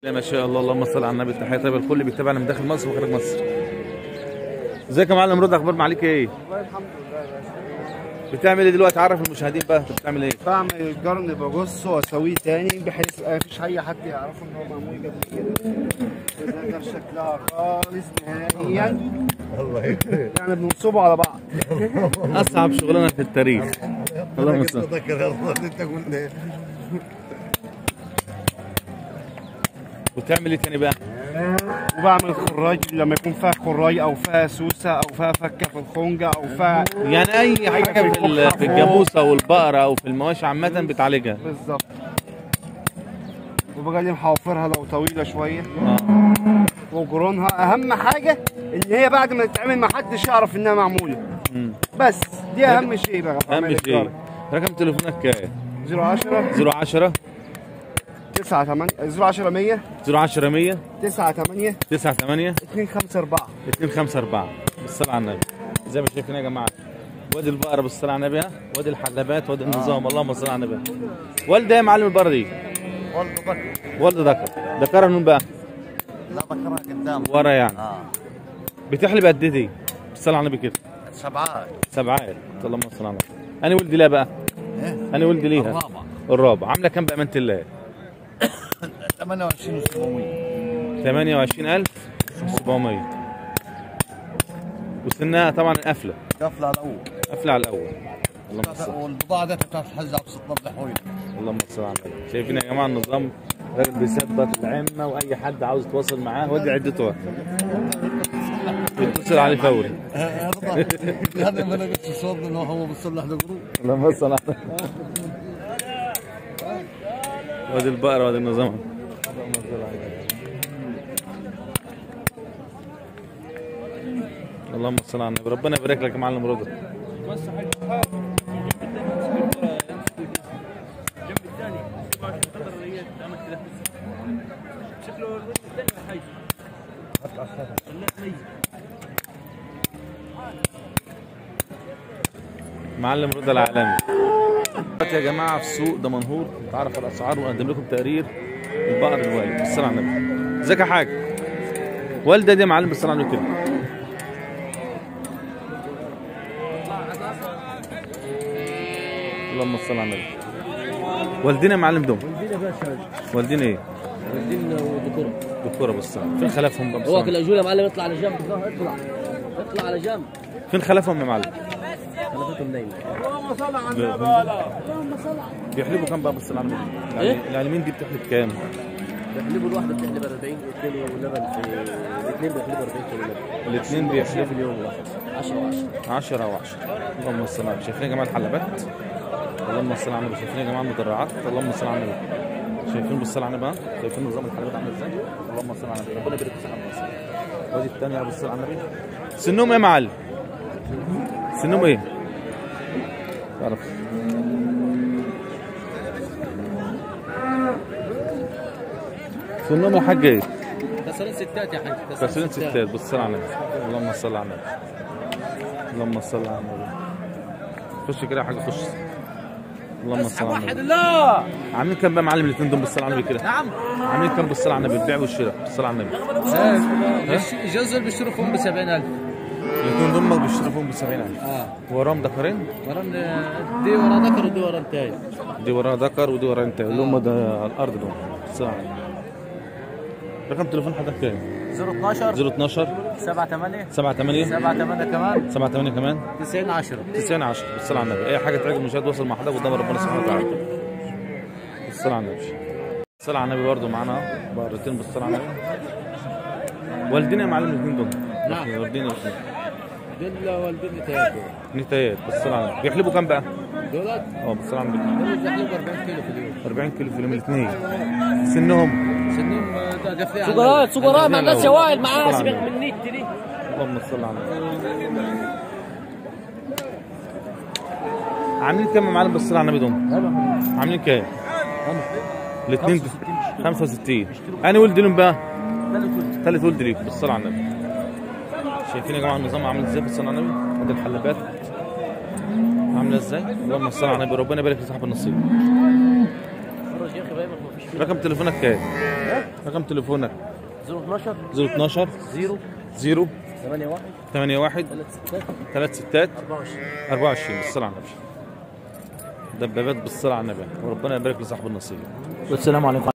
لا ما شاء الله اللهم صل على النبي تحيه طيبه الكل بيتابعنا من داخل مصر وخارج مصر ازيك يا معلم رضا اخبار معاليك ايه والله الحمد لله يا باشا بتعمل ايه دلوقتي عرف المشاهدين بقى انت بتعمل ايه بعمل الجرن بجصه واسويه تاني بحيث ما فيش اي حد يعرف ان هو معمول قبل كده ده غير شكلها خالص نهائيا الله يكرمك يعني بننصبه على بعض اصعب شغلانه في التاريخ اللهم انا صل اتذكر يا الله انت قلنا إيه؟ وتعمل ايه تاني بقى وبعمل خراج لما يكون فيها خراج او فيها سوسه او فيها فكه في الخنجه او فيها يعني اي حاجه في ال- في الجاموسه والبقره او في المواشي عامه بتعالجها بالظبط وبجي محوفرها لو طويله شويه اه وجرونها اهم حاجه ان هي بعد ما تتعمل ما حدش يعرف انها معموله مم. بس دي اهم شيء بقى في اهم عمل شيء الجرن. رقم تليفونك كام 010 010 9 8 010 100 010 100 9 8 98 2 5 4 254 بالصلاة على النبي زي ما شايفين يا جماعة وادي البقرة بالصلاة على النبي ها وادي الحلبات وادي النظام اللهم صل على النبي والد ايه يا معلم البقرة دي والله ذكر والد ذكر ذكرها من بقى لا ذكرها قدام ورا يعني اه بتحلب قد ايه دي بالصلاة على النبي كده سبعات سبعات اللهم صل على النبي انا ولدي لها بقى ايه انا ولدي ليها الرابع الرابع عاملة كام بأمانة الله 28 و700 28700 وسنها طبعا قفلة قفله الاول قفلة على الأول اللهم صل والبضاعه دي تتحزع ب 16 حويل اللهم صل على النبي شايفين يا جماعه النظام راجل بيثبت العمه واي حد عاوز يتواصل معاه ودي عدته يتصل عليه فوري يا رضا هذا ما لقيت الصوت انه هو بيصلح القروب اللهم صل على النبي وادي البقره وادي النظام اللهم صل على النبي اللهم صل على النبي ربنا يبارك لك يا معلم رضا معلم رضا العالمي دلوقتي يا جماعه في سوق دمنهور نتعرف على الاسعار ونقدم لكم تقرير البقر الوالد بالصلاه على النبي ازيك يا حاج والده دي يا معلم بالصلاه على النبي كده اللهم صل على النبي والدين يا معلم دول والدين ايه؟ والدين ودكتور دكتوره بالصلاه فين خلفهم بقى هو بالصلاة؟ كل اجول يا معلم اطلع على جنب اطلع اطلع على جنب فين خلفهم يا معلم؟ خلفتهم نايمه بيحلبوا كام بقى بالصلاه على النبي؟ يعني إيه؟ العلمين دي بتحلب كام؟ بيحلبوا الواحده بتحلب 40 كيلو لبن في الاثنين بيحلبوا 40 كيلو لبن الاثنين بيحلبوا في اليوم الواحد 10 و10 10 او 10 اللهم صل على النبي شايفين يا جماعه الحلبات اللهم صل على النبي شايفين يا جماعه المدرعات اللهم صل على النبي شايفين بالصلاه على النبي ها؟ شايفين نظام الحلبات عامل ازاي اللهم صل على النبي ربنا يبارك في صحابنا والسلام. وادي الثانيه بالصلاه على النبي سنهم ايه يا معلم سنهم ايه تعرف سنهم يا حاج ايه كسرين ستات يا حاج كسرين ستات بالصلاة على النبي اللهم صل على النبي اللهم صل على النبي خش كده يا حاجة خش اللهم صل على النبي الله عاملين كام بقى يا معلم الاثنين دول بالصلاة على النبي كده نعم عاملين كام بالصلاة على النبي البيع والشراء بالصلاة على النبي جوز اللي بيشتروا فيهم ب 70000 الاثنين دول ما بيشتروا فيهم ب 70000 اه وراهم ذكرين وران دي ورا ذكر ودي ورا انتاج دي وراها ذكر ودي وراها انت اللي هم ده على الارض دول بالصلاة على النبي رقم تليفون حضرتك كام؟ 012 012 7 8 7 8 7 8 كمان 7 8 كمان 90 10 90 10 بالصلاة على النبي اي حاجه تعجب المشاهد وصل مع حضرتك قدام ربنا سبحانه وتعالى بالصلاة على النبي الصلاة على النبي برضه معانا بقرتين بالصلاة على النبي والدين يا معلم الاثنين دول نعم. والدين الاثنين دول والدين نتايات نتايات بالصلاة على النبي بيحلبوا كام بقى؟ دولت اه بالصلاة على النبي دول بيحلبوا 40 كيلو في اليوم 40 كيلو في اليوم الاثنين سنهم سنهم قفلي على سجراء سجراء ما عندناش شواهد معاه طبعاً. سيبك من النت دي اللهم صل على النبي عاملين كام يا معلم بالصلاة على النبي دول؟ عاملين كام؟ الاثنين 65 انا ولد لهم بقى ثالث ولد ليكم بالصلاة على النبي شايفين يا جماعه النظام عامل ازاي بالصلاة على النبي؟ ادي الحلبات عامله ازاي؟ اللهم صل على النبي ربنا يبارك في صاحب النصيب يا اخي بايبك ما فيش رقم تليفونك كام؟ رقم تليفونك 012 012 0 0 81 81 3 6 3 6 24 24 بالصلاة على النبي دبابات بالصلاة على النبي وربنا يبارك لصاحب النصيب والسلام عليكم